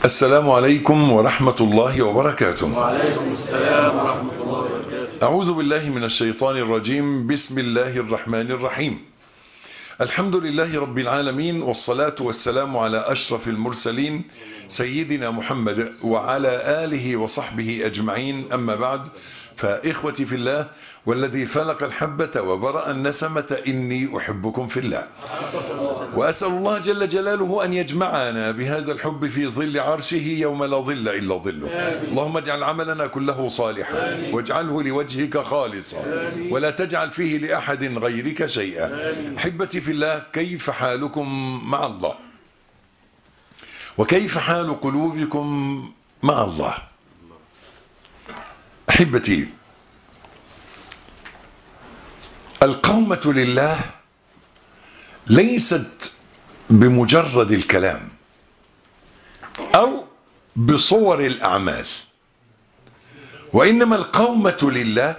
السلام عليكم ورحمة الله وبركاته وعليكم السلام ورحمة الله وبركاته أعوذ بالله من الشيطان الرجيم بسم الله الرحمن الرحيم الحمد لله رب العالمين والصلاة والسلام على أشرف المرسلين سيدنا محمد وعلى آله وصحبه أجمعين أما بعد فإخوتي في الله والذي فلق الحبة وبرأ النسمة إني أحبكم في الله وأسأل الله جل جلاله أن يجمعنا بهذا الحب في ظل عرشه يوم لا ظل إلا ظله اللهم اجعل عملنا كله صالحا واجعله لوجهك خالصا ولا تجعل فيه لأحد غيرك شيئا أحبتي في الله كيف حالكم مع الله وكيف حال قلوبكم مع الله أحبتي القومة لله ليست بمجرد الكلام أو بصور الأعمال وإنما القومة لله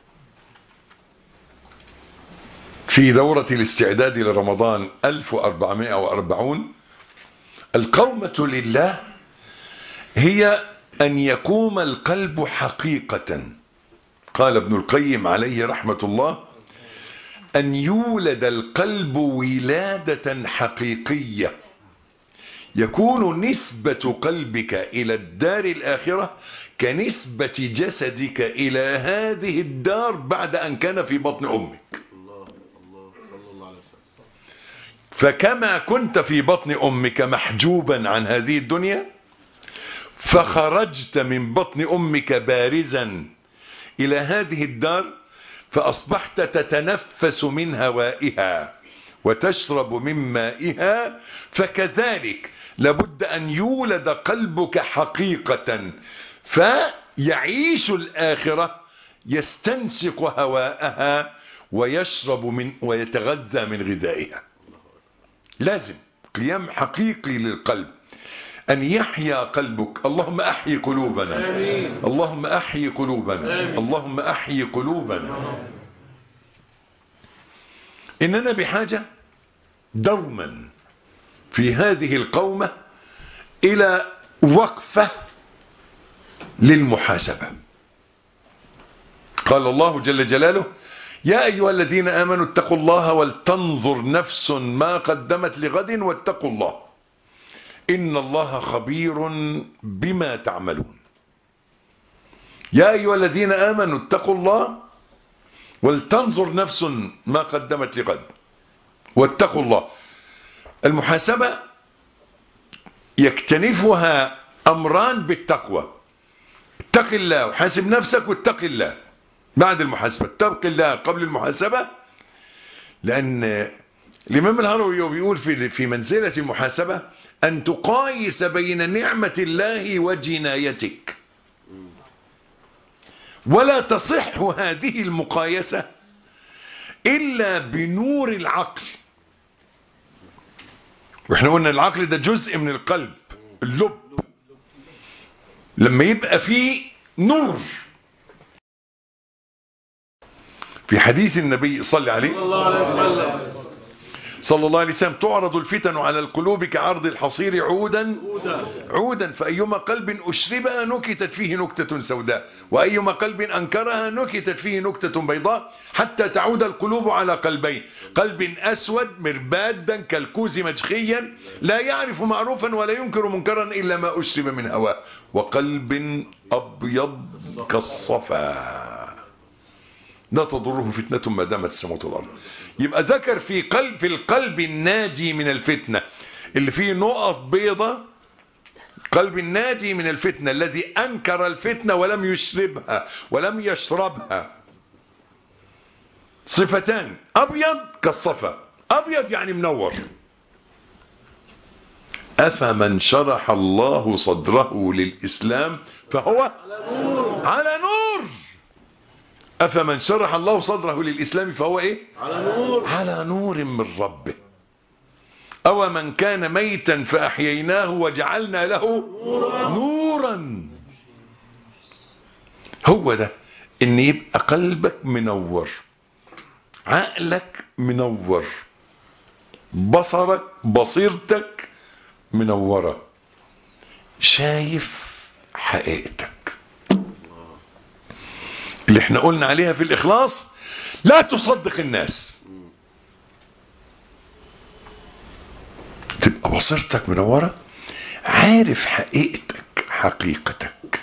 في دورة الاستعداد لرمضان 1440 القومة لله هي أن يقوم القلب حقيقة قال ابن القيم عليه رحمة الله أن يولد القلب ولادة حقيقية يكون نسبة قلبك إلى الدار الآخرة كنسبة جسدك إلى هذه الدار بعد أن كان في بطن أمك الله الله صلى الله عليه وسلم فكما كنت في بطن أمك محجوبا عن هذه الدنيا فخرجت من بطن أمك بارزا إلى هذه الدار فأصبحت تتنفس من هوائها وتشرب من مائها فكذلك لابد أن يولد قلبك حقيقة فيعيش الآخرة يستنسق هواءها ويشرب من ويتغذى من غذائها لازم قيام حقيقي للقلب أن يحيا قلبك اللهم أحيي قلوبنا آمين. اللهم أحيي قلوبنا آمين. اللهم أحيي قلوبنا إننا بحاجة دوما في هذه القومة إلى وقفة للمحاسبة قال الله جل جلاله يا أيها الذين آمنوا اتقوا الله ولتنظر نفس ما قدمت لغد واتقوا الله إن الله خبير بما تعملون يا أيها الذين آمنوا اتقوا الله ولتنظر نفس ما قدمت لغد واتقوا الله المحاسبة يكتنفها أمران بالتقوى اتق الله وحاسب نفسك واتق الله بعد المحاسبة اتق الله قبل المحاسبة لأن الإمام الهروي بيقول في في منزلة المحاسبة أن تقايس بين نعمة الله وجنايتك ولا تصح هذه المقايسة إلا بنور العقل واحنا قلنا العقل ده جزء من القلب اللب لما يبقى فيه نور في حديث النبي صلى عليه صلى الله عليه وسلم صلى الله عليه وسلم تعرض الفتن على القلوب كعرض الحصير عودا هدى عودا فأيما قلب أشربها نكتت فيه نكتة سوداء وأيما قلب أنكرها نكتت فيه نكتة بيضاء حتى تعود القلوب على قلبين قلب أسود مربادا كالكوز مجخيا لا يعرف معروفا ولا ينكر منكرا إلا ما أشرب من هواه وقلب أبيض كالصفا لا تضره فتنة ما دامت السماوات والأرض يبقى ذكر في قلب في القلب الناجي من الفتنة اللي فيه نقط بيضة قلب الناجي من الفتنة الذي أنكر الفتنة ولم يشربها ولم يشربها صفتان أبيض كالصفا أبيض يعني منور أفمن شرح الله صدره للإسلام فهو على نور أفمن شرح الله صدره للإسلام فهو إيه على نور على نور من ربه أو من كان ميتا فأحييناه وجعلنا له نورا هو ده ان يبقى قلبك منور عقلك منور بصرك بصيرتك منورة شايف حقيقتك اللي احنا قلنا عليها في الاخلاص لا تصدق الناس تبقى بصيرتك منورة عارف حقيقتك حقيقتك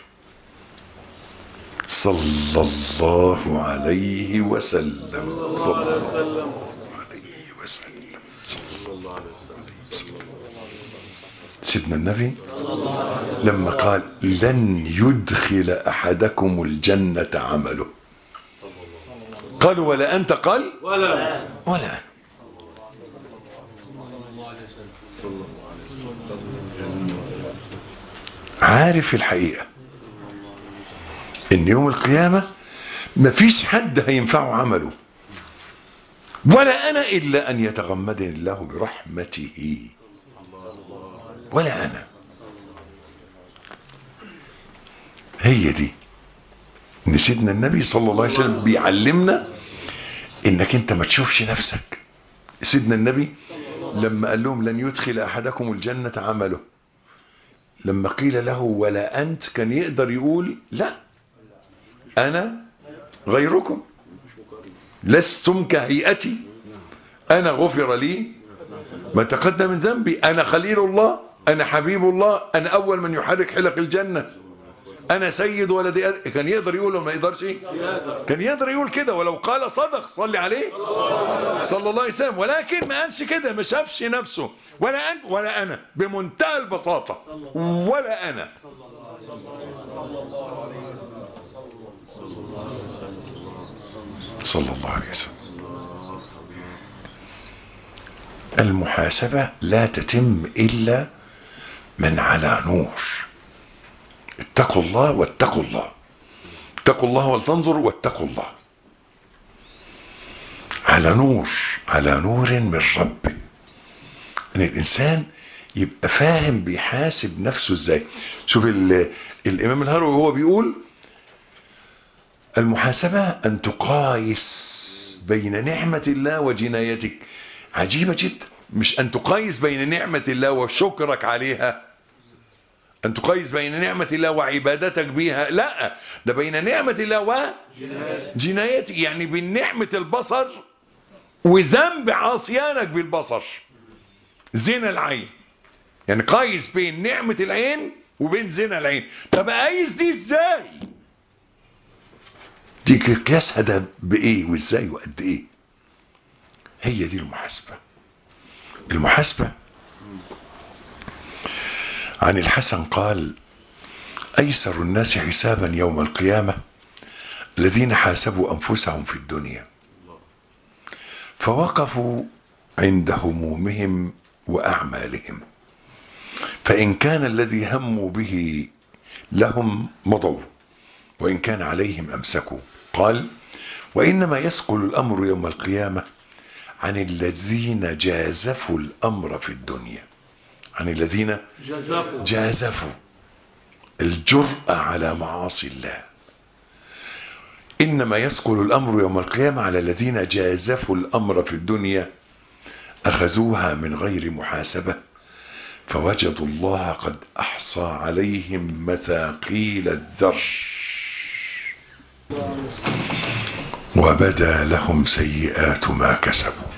صلى الله عليه وسلم صلى الله عليه وسلم صلى الله عليه وسلم سيدنا النبي لما قال لن يدخل احدكم الجنة عمله قال ولا انت قال ولا ولا أنا عارف الحقيقة ان يوم القيامة مفيش حد هينفعه عمله ولا انا الا ان يتغمدني الله برحمته ولا انا هي دي ان سيدنا النبي صلى الله عليه وسلم بيعلمنا انك انت ما تشوفش نفسك سيدنا النبي لما قال لهم لن يدخل احدكم الجنة عمله لما قيل له ولا انت كان يقدر يقول لا انا غيركم لستم كهيئتي انا غفر لي ما تقدم من ذنبي انا خليل الله انا حبيب الله انا اول من يحرك حلق الجنة انا سيد ولدي أد- كان يقدر يقول ولا ما يقدرش كان يقدر يقول كده ولو قال صدق صلي عليه صلى الله عليه وسلم ولكن ما قالش كده ما شافش نفسه ولا انت ولا انا بمنتهى البساطة ولا انا صلى الله عليه وسلم المحاسبة لا تتم إلا من على نور اتقوا الله واتقوا الله اتقوا الله ولتنظروا واتقوا الله على نور على نور من ربه ان الانسان يبقى فاهم بيحاسب نفسه ازاي شوف ال- الامام الهروي وهو بيقول المحاسبة ان تقايس بين نعمة الله وجنايتك عجيبة جدا مش ان تقايس بين نعمة الله وشكرك عليها ان تقايس بين نعمة الله وعبادتك بها لا ده بين نعمة الله وجنايتك يعني بين نعمة البصر وذنب عصيانك بالبصر زنا العين يعني قايس بين نعمة العين وبين زنا العين طب قايس دي ازاي دي قياسها ده بايه وازاي وقد ايه هي دي المحاسبة المحاسبة عن الحسن قال أيسر الناس حسابا يوم القيامة الذين حاسبوا أنفسهم في الدنيا فوقفوا عند همومهم وأعمالهم فإن كان الذي هموا به لهم مضوا وإن كان عليهم أمسكوا قال وإنما يثقل الأمر يوم القيامة عن الذين جازفوا الأمر في الدنيا عن الذين جزاكم جازفوا الجرأة على معاصي الله إنما يثقل الأمر يوم القيامة على الذين جازفوا الأمر في الدنيا أخذوها من غير محاسبة فوجدوا الله قد أحصى عليهم مثاقيل الذر وبدا لهم سيئات ما كسبوا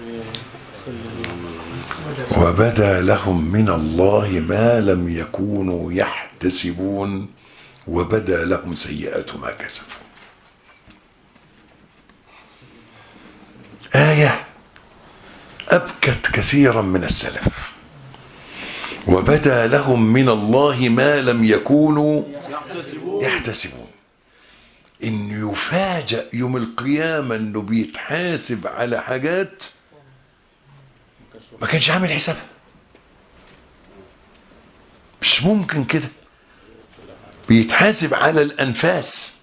وبدا لهم من الله ما لم يكونوا يحتسبون وبدا لهم سيئات ما كسبوا آية أبكت كثيرا من السلف وبدا لهم من الله ما لم يكونوا يحتسبون يحتسبون إن يفاجأ يوم القيامة إنه بيتحاسب على حاجات ما كانش عامل حسابها مش ممكن كده بيتحاسب على الأنفاس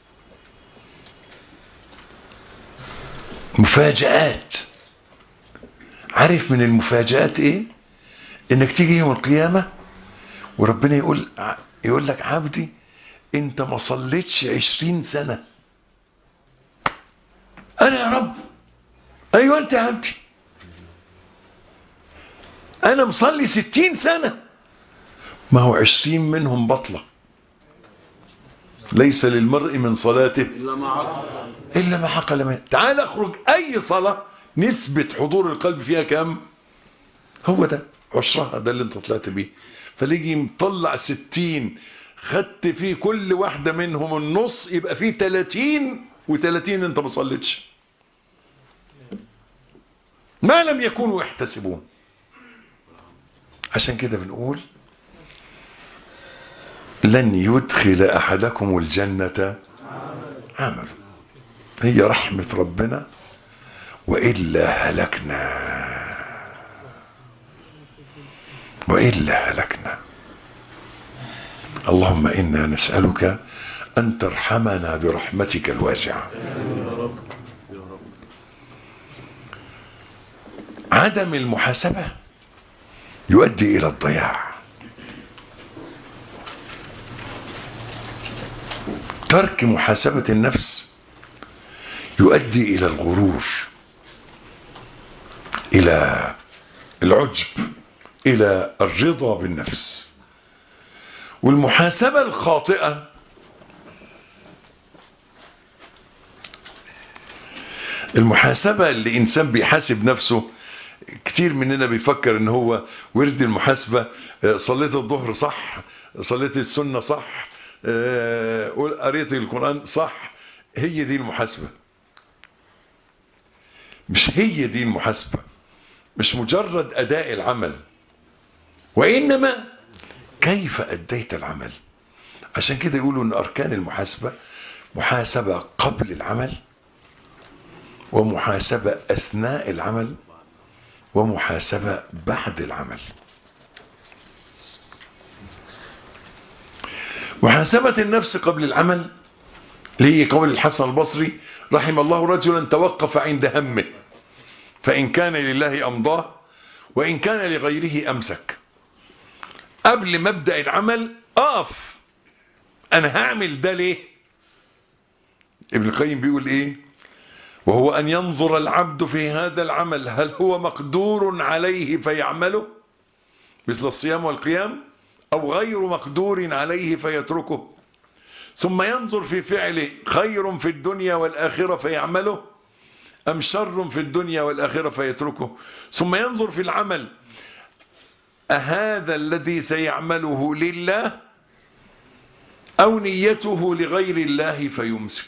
مفاجآت عارف من المفاجآت ايه انك تيجي يوم القيامة وربنا يقول يقول لك عبدي انت ما صليتش عشرين سنة انا يا رب ايوه انت يا عبدي انا مصلي ستين سنة ما هو عشرين منهم بطلة ليس للمرء من صلاته إلا ما عقل إلا ما حق منه تعال اخرج أي صلاة نسبة حضور القلب فيها كام هو ده عشرها ده اللي انت طلعت بيه فليجي مطلع ستين خدت فيه كل واحدة منهم النص يبقى فيه تلاتين وتلاتين انت ما صليتش ما لم يكونوا يحتسبون عشان كده بنقول لن يدخل أحدكم الجنة عمل هي رحمة ربنا وإلا هلكنا وإلا هلكنا اللهم إنا نسألك أن ترحمنا برحمتك الواسعة يا رب يا رب عدم المحاسبة يؤدي إلى الضياع ترك محاسبة النفس يؤدي إلى الغرور إلى العجب إلى الرضا بالنفس والمحاسبة الخاطئة المحاسبة اللي إنسان بيحاسب نفسه كتير مننا بيفكر ان هو ورد المحاسبة آه، صليت الظهر صح صليت السنة صح آه، قريت القرآن صح هي دي المحاسبة مش هي دي المحاسبة مش مجرد أداء العمل وإنما كيف أديت العمل عشان كده يقولوا أن أركان المحاسبة محاسبة قبل العمل ومحاسبة أثناء العمل ومحاسبة بعد العمل محاسبة النفس قبل العمل ليه قول الحسن البصري رحم الله رجلا توقف عند همه فإن كان لله أمضاه وإن كان لغيره أمسك قبل ما ابدأ العمل أقف أنا هعمل ده ليه ابن القيم بيقول إيه وهو أن ينظر العبد في هذا العمل هل هو مقدور عليه فيعمله مثل الصيام والقيام أو غير مقدور عليه فيتركه ثم ينظر في فعله خير في الدنيا والآخرة فيعمله أم شر في الدنيا والآخرة فيتركه ثم ينظر في العمل أهذا الذي سيعمله لله أو نيته لغير الله فيمسك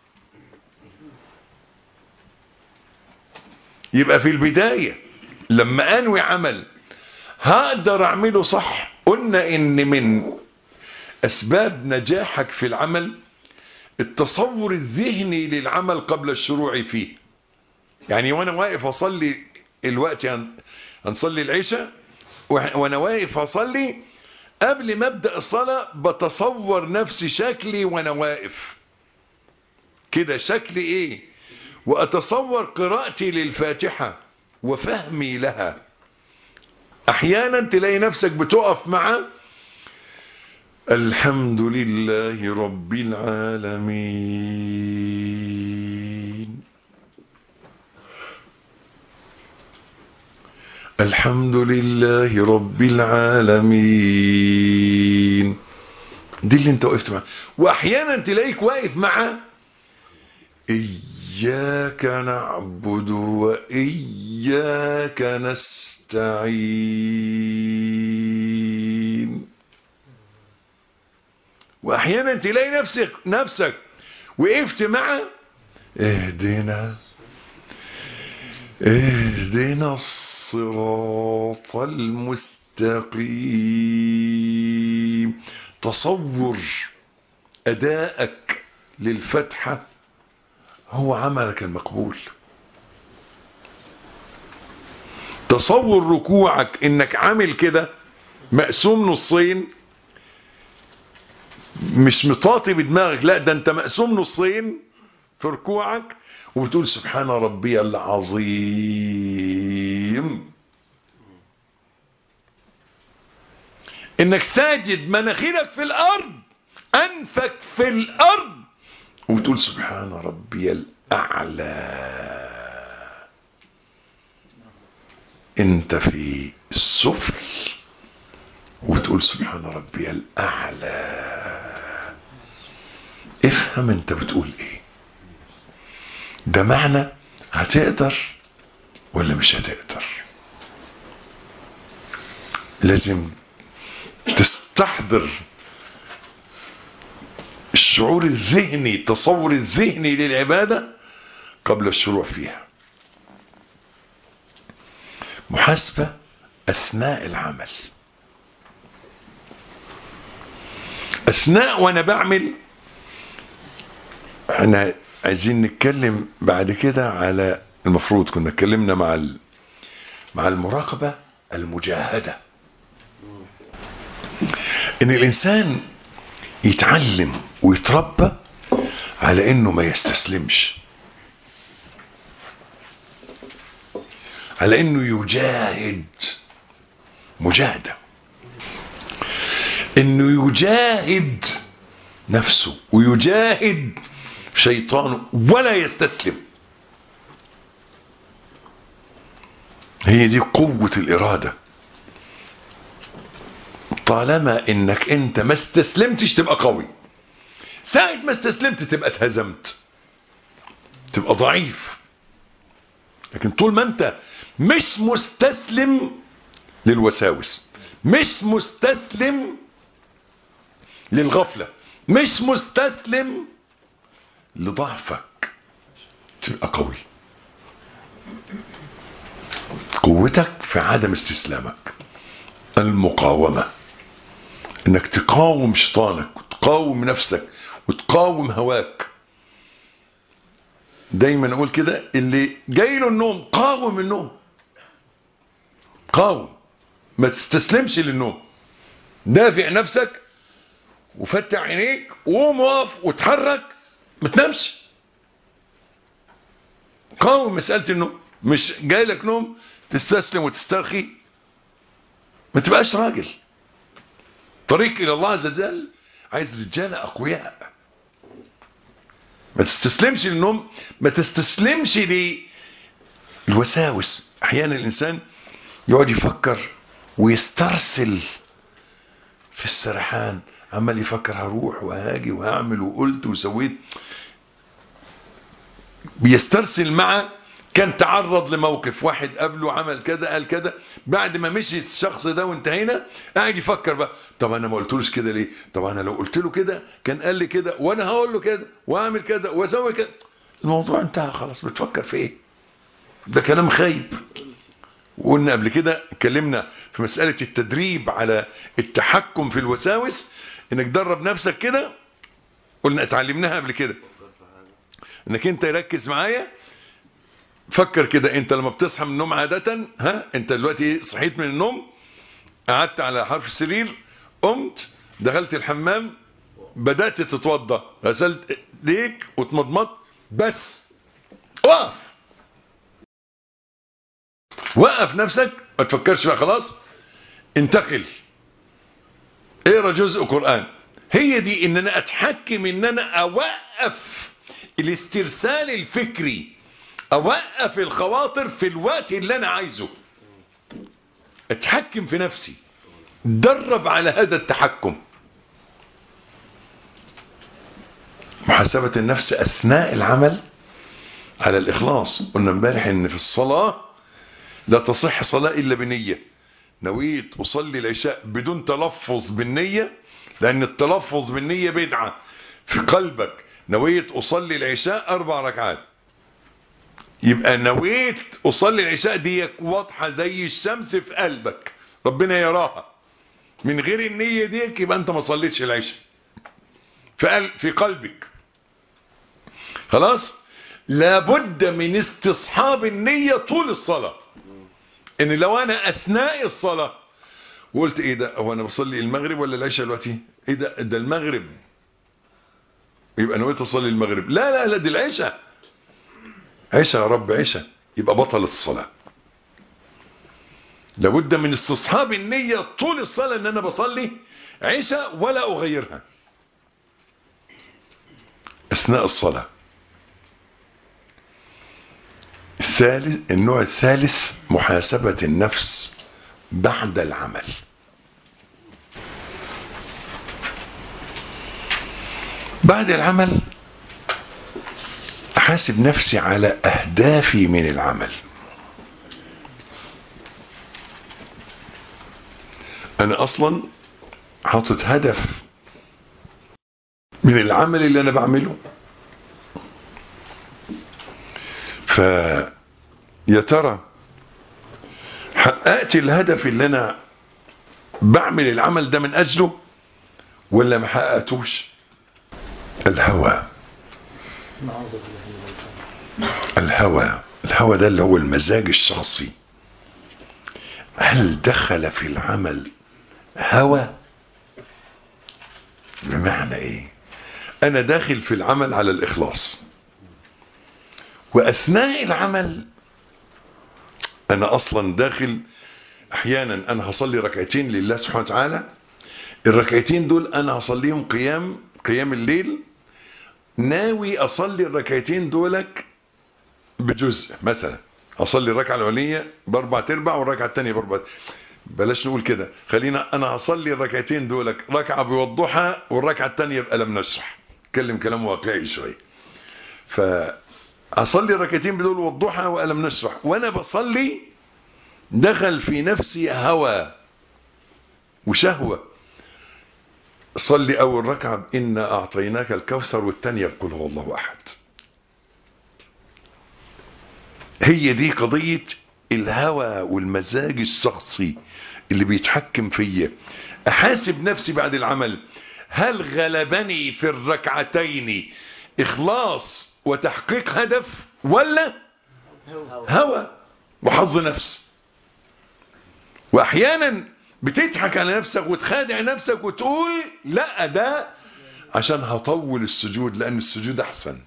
يبقى في البداية لما أنوي عمل هقدر أعمله صح قلنا إن من أسباب نجاحك في العمل التصور الذهني للعمل قبل الشروع فيه يعني وأنا واقف أصلي الوقت هن- هنصلي العشاء وإح- وأنا واقف أصلي قبل ما أبدأ الصلاة بتصور نفسي شكلي وأنا واقف كده شكلي إيه وأتصور قراءتي للفاتحة وفهمي لها أحيانا تلاقي نفسك بتقف مع الحمد لله رب العالمين الحمد لله رب العالمين دي اللي انت وقفت معاه واحيانا تلاقيك واقف مع إياك نعبد وإياك نستعين وأحيانا تلاقي نفسك نفسك وقفت مع اهدنا اهدنا الصراط المستقيم تصور أدائك للفتحة هو عملك المقبول تصور ركوعك انك عامل كده مقسوم نصين مش مطاطي بدماغك لا ده انت مقسوم نصين في ركوعك وبتقول سبحان ربي العظيم انك ساجد مناخيرك في الارض انفك في الارض وبتقول سبحان ربي الأعلى انت في السفل وتقول سبحان ربي الأعلى افهم انت بتقول ايه ده معنى هتقدر ولا مش هتقدر لازم تستحضر الشعور الذهني التصور الذهني للعبادة قبل الشروع فيها محاسبة أثناء العمل أثناء وأنا بعمل احنا عايزين نتكلم بعد كده على المفروض كنا اتكلمنا مع ال... مع المراقبة المجاهدة ان الانسان يتعلم ويتربى على انه ما يستسلمش على انه يجاهد مجاهدة انه يجاهد نفسه ويجاهد شيطانه ولا يستسلم هي دي قوة الإرادة طالما انك انت ما استسلمتش تبقى قوي ساعة ما استسلمت تبقى اتهزمت تبقى ضعيف لكن طول ما انت مش مستسلم للوساوس مش مستسلم للغفلة مش مستسلم لضعفك تبقى قوي قوتك في عدم استسلامك المقاومة انك تقاوم شيطانك وتقاوم نفسك وتقاوم هواك دايما اقول كده اللي جاي له النوم قاوم النوم قاوم ما تستسلمش للنوم دافع نفسك وفتح عينيك وقوم واقف وتحرك ما تنامش قاوم مسألة النوم مش جاي لك نوم تستسلم وتسترخي ما تبقاش راجل طريق الى الله عز وجل عايز رجاله اقوياء ما تستسلمش للنوم ما تستسلمش للوساوس احيانا الانسان يقعد يفكر ويسترسل في السرحان عمال يفكر هروح وهاجي وهعمل وقلت وسويت بيسترسل مع كان تعرض لموقف واحد قبله عمل كذا قال كذا بعد ما مشي الشخص ده وانتهينا قاعد يفكر بقى طب انا ما قلتلوش كده ليه طب انا لو قلت له كده كان قال لي كده وانا هقول له كده واعمل كده واسوي كده الموضوع انتهى خلاص بتفكر في ايه ده كلام خايب وقلنا قبل كده اتكلمنا في مسألة التدريب على التحكم في الوساوس انك درب نفسك كده قلنا اتعلمناها قبل كده انك انت يركز معايا فكر كده انت لما بتصحى من النوم عادة ها انت دلوقتي صحيت من النوم قعدت على حرف السرير قمت دخلت الحمام بدأت تتوضى غسلت ايديك وتمضمض بس وقف وقف نفسك ما تفكرش بقى خلاص انتقل اقرا جزء قرآن هي دي ان انا اتحكم ان انا اوقف الاسترسال الفكري اوقف الخواطر في الوقت اللي انا عايزه اتحكم في نفسي درب على هذا التحكم محاسبة النفس اثناء العمل على الاخلاص قلنا امبارح ان في الصلاة لا تصح صلاة الا بنية نويت اصلي العشاء بدون تلفظ بالنية لان التلفظ بالنية بدعة في قلبك نويت اصلي العشاء اربع ركعات يبقى نويت اصلي العشاء دي واضحه زي الشمس في قلبك ربنا يراها من غير النيه دي يبقى انت ما صليتش العشاء في قلب في قلبك خلاص لابد من استصحاب النيه طول الصلاه ان لو انا اثناء الصلاه وقلت ايه ده هو انا بصلي المغرب ولا العشاء دلوقتي ايه ده ده المغرب يبقى نويت اصلي المغرب لا لا لا دي العشاء عشاء يا رب عشاء يبقى بطلت الصلاة لابد من استصحاب النية طول الصلاة ان انا بصلي عشاء ولا اغيرها اثناء الصلاة الثالث النوع الثالث محاسبة النفس بعد العمل بعد العمل احاسب نفسي على اهدافي من العمل انا اصلا حاطط هدف من العمل اللي انا بعمله ف يا ترى حققت الهدف اللي انا بعمل العمل ده من اجله ولا ما حققتوش الهوى الهوى الهوى ده اللي هو المزاج الشخصي هل دخل في العمل هوى بمعنى ايه انا داخل في العمل على الاخلاص واثناء العمل انا اصلا داخل احيانا انا هصلي ركعتين لله سبحانه وتعالى الركعتين دول انا هصليهم قيام قيام الليل ناوي اصلي الركعتين دولك بجزء مثلا اصلي الركعه الاولانيه باربع تربع والركعه الثانيه باربع بلاش نقول كده خلينا انا هصلي الركعتين دولك ركعه بالضحى والركعه الثانيه بألم نشرح اتكلم كلام واقعي شويه ف اصلي الركعتين بدول والضحى وألم نشرح وانا بصلي دخل في نفسي هوى وشهوه صلي اول ركعه انا اعطيناك الكوثر والثانيه قل هو الله احد هي دي قضيه الهوى والمزاج الشخصي اللي بيتحكم فيا احاسب نفسي بعد العمل هل غلبني في الركعتين اخلاص وتحقيق هدف ولا هوى وحظ نفس واحيانا بتضحك على نفسك وتخادع نفسك وتقول لا ده عشان هطول السجود لان السجود احسن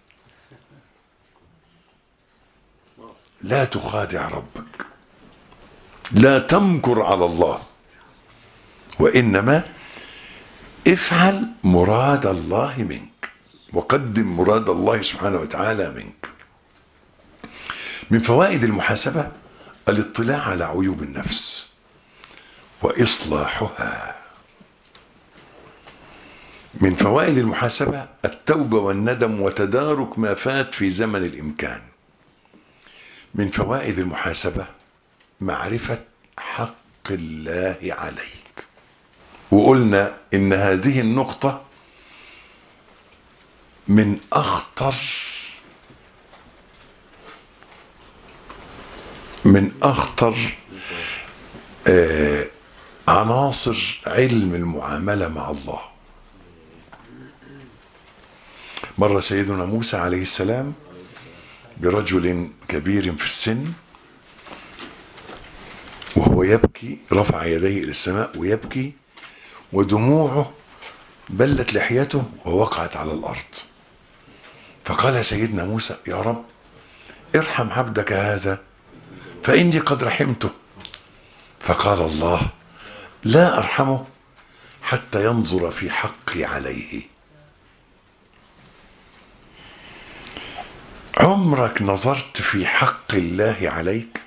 لا تخادع ربك لا تمكر على الله وانما افعل مراد الله منك وقدم مراد الله سبحانه وتعالى منك من فوائد المحاسبة الاطلاع على عيوب النفس وإصلاحها من فوائد المحاسبة التوبة والندم وتدارك ما فات في زمن الإمكان من فوائد المحاسبة معرفة حق الله عليك وقلنا إن هذه النقطة من أخطر من أخطر آه عناصر علم المعاملة مع الله مر سيدنا موسى عليه السلام برجل كبير في السن وهو يبكي رفع يديه إلى السماء ويبكي ودموعه بلت لحيته ووقعت على الأرض فقال سيدنا موسى يا رب ارحم عبدك هذا فإني قد رحمته فقال الله لا أرحمه حتى ينظر في حقي عليه عمرك نظرت في حق الله عليك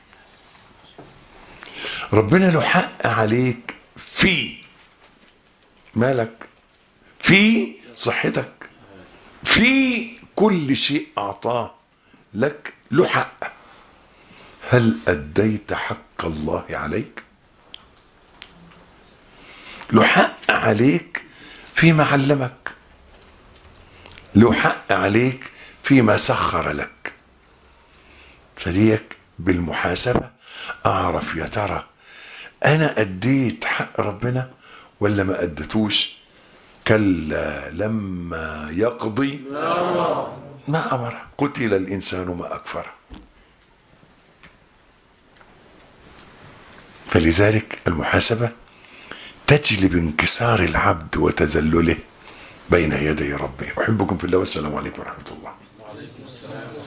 ربنا له حق عليك في مالك في صحتك في كل شيء أعطاه لك له حق هل أديت حق الله عليك له حق عليك فيما علمك له حق عليك فيما سخر لك فليك بالمحاسبة أعرف يا ترى أنا أديت حق ربنا ولا ما أدتوش كلا لما يقضي ما أمر قتل الإنسان ما أكفره فلذلك المحاسبة تجلب انكسار العبد وتذلله بين يدي ربه أحبكم في الله والسلام عليكم ورحمة الله وعليكم السلام